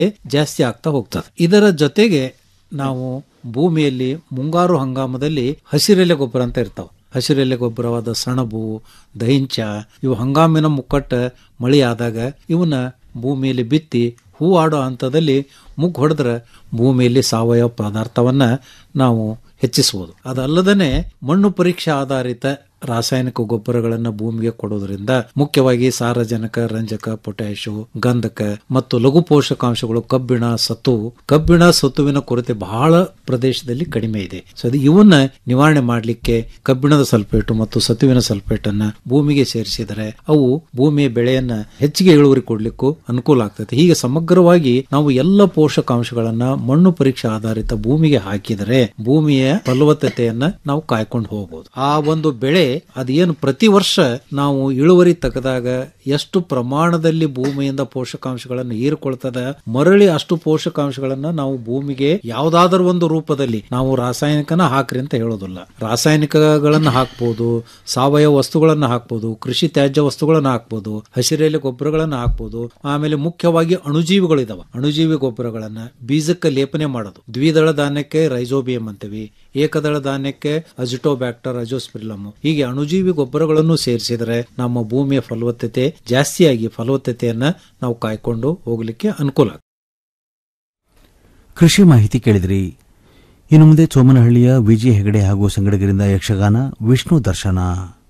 ಜಾಸ್ತಿ ಆಗ್ತಾ ಹೋಗ್ತದೆ ಇದರ ಜೊತೆಗೆ ನಾವು ಭೂಮಿಯಲ್ಲಿ ಮುಂಗಾರು ಹಂಗಾಮದಲ್ಲಿ ಹಸಿರೆಲೆ ಗೊಬ್ಬರ ಅಂತ ಇರ್ತಾವ ಹಸಿರೆಲೆ ಗೊಬ್ಬರವಾದ ಸಣಬು ದಹಿಂಚ ಇವು ಹಂಗಾಮಿನ ಮುಕ್ಕಟ್ಟ ಮಳೆ ಆದಾಗ ಇವನ್ನ ಭೂಮಿಯಲ್ಲಿ ಬಿತ್ತಿ ಹೂ ಆಡೋ ಹಂತದಲ್ಲಿ ಮುಗ್ಗು ಹೊಡೆದ್ರೆ ಭೂಮಿಯಲ್ಲಿ ಸಾವಯವ ಪದಾರ್ಥವನ್ನ ನಾವು ಹೆಚ್ಚಿಸಬಹುದು ಅದಲ್ಲದೇ ಮಣ್ಣು ಪರೀಕ್ಷೆ ಆಧಾರಿತ ರಾಸಾಯನಿಕ ಗೊಬ್ಬರಗಳನ್ನು ಭೂಮಿಗೆ ಕೊಡೋದ್ರಿಂದ ಮುಖ್ಯವಾಗಿ ಸಾರಜನಕ ರಂಜಕ ಪೊಟ್ಯಾಶು ಗಂಧಕ ಮತ್ತು ಲಘು ಪೋಷಕಾಂಶಗಳು ಕಬ್ಬಿಣ ಸತು ಕಬ್ಬಿಣ ಸತುವಿನ ಕೊರತೆ ಬಹಳ ಪ್ರದೇಶದಲ್ಲಿ ಕಡಿಮೆ ಇದೆ ಸೊ ಅದು ಇವನ್ನ ನಿವಾರಣೆ ಮಾಡಲಿಕ್ಕೆ ಕಬ್ಬಿಣದ ಸಲ್ಫೇಟ್ ಮತ್ತು ಸತುವಿನ ಸಲ್ಫೇಟ್ ಅನ್ನ ಭೂಮಿಗೆ ಸೇರಿಸಿದರೆ ಅವು ಭೂಮಿಯ ಬೆಳೆಯನ್ನ ಹೆಚ್ಚಿಗೆ ಇಳುವರಿ ಕೊಡ್ಲಿಕ್ಕೂ ಅನುಕೂಲ ಆಗ್ತದೆ ಹೀಗೆ ಸಮಗ್ರವಾಗಿ ನಾವು ಎಲ್ಲ ಪೋಷಕಾಂಶಗಳನ್ನ ಮಣ್ಣು ಪರೀಕ್ಷೆ ಆಧಾರಿತ ಭೂಮಿಗೆ ಹಾಕಿದರೆ ಭೂಮಿಯ ಫಲವತ್ತತೆಯನ್ನ ನಾವು ಕಾಯ್ಕೊಂಡು ಹೋಗಬಹುದು ಆ ಒಂದು ಬೆಳೆ ಅದೇನು ಪ್ರತಿ ವರ್ಷ ನಾವು ಇಳುವರಿ ತೆಗೆದಾಗ ಎಷ್ಟು ಪ್ರಮಾಣದಲ್ಲಿ ಭೂಮಿಯಿಂದ ಪೋಷಕಾಂಶಗಳನ್ನು ಹೀರಿಕೊಳ್ತದ ಮರಳಿ ಅಷ್ಟು ಪೋಷಕಾಂಶಗಳನ್ನ ನಾವು ಭೂಮಿಗೆ ಯಾವುದಾದ್ರೂ ಒಂದು ರೂಪದಲ್ಲಿ ನಾವು ರಾಸಾಯನಿಕನ ಹಾಕ್ರಿ ಅಂತ ಹೇಳೋದಿಲ್ಲ ರಾಸಾಯನಿಕಗಳನ್ನ ಹಾಕ್ಬೋದು ಸಾವಯವ ವಸ್ತುಗಳನ್ನ ಹಾಕ್ಬೋದು ಕೃಷಿ ತ್ಯಾಜ್ಯ ವಸ್ತುಗಳನ್ನ ಹಾಕ್ಬೋದು ಹಸಿರೆಲೆ ಗೊಬ್ಬರಗಳನ್ನ ಹಾಕ್ಬೋದು ಆಮೇಲೆ ಮುಖ್ಯವಾಗಿ ಅಣುಜೀವಿಗಳು ಇದಾವ ಅಣುಜೀವಿ ಗೊಬ್ಬರಗಳನ್ನ ಬೀಜಕ್ಕೆ ಲೇಪನೆ ಮಾಡೋದು ದ್ವಿದಳ ಧಾನ್ಯಕ್ಕೆ ರೈಸೋಬಿಯಂ ಅಂತೀವಿ ಏಕದಳ ಧಾನ್ಯಕ್ಕೆ ಅಜಿಟೋಬ್ಯಾಕ್ಟರ್ ಅಜೋಸ್ಪಿರಿಲಮ್ ಹೀಗೆ ಅಣುಜೀವಿ ಗೊಬ್ಬರಗಳನ್ನು ಸೇರಿಸಿದರೆ ನಮ್ಮ ಭೂಮಿಯ ಫಲವತ್ತತೆ ಜಾಸ್ತಿಯಾಗಿ ಫಲವತ್ತತೆಯನ್ನ ನಾವು ಕಾಯ್ಕೊಂಡು ಹೋಗ್ಲಿಕ್ಕೆ ಅನುಕೂಲ ಆಗ್ತದೆ. ಕೃಷಿ ಮಾಹಿತಿ ಕೇಳಿದ್ರಿ ಇನ್ನು ಮುಂದೆ ಚೋಮನಹಳ್ಳಿಯ ವಿಜಯ ಹೆಗಡೆ ಹಾಗೂ ಸಂಗಡಿಗರಿಂದ ಯಕ್ಷಗಾನ ವಿಷ್ಣು ದರ್ಶನ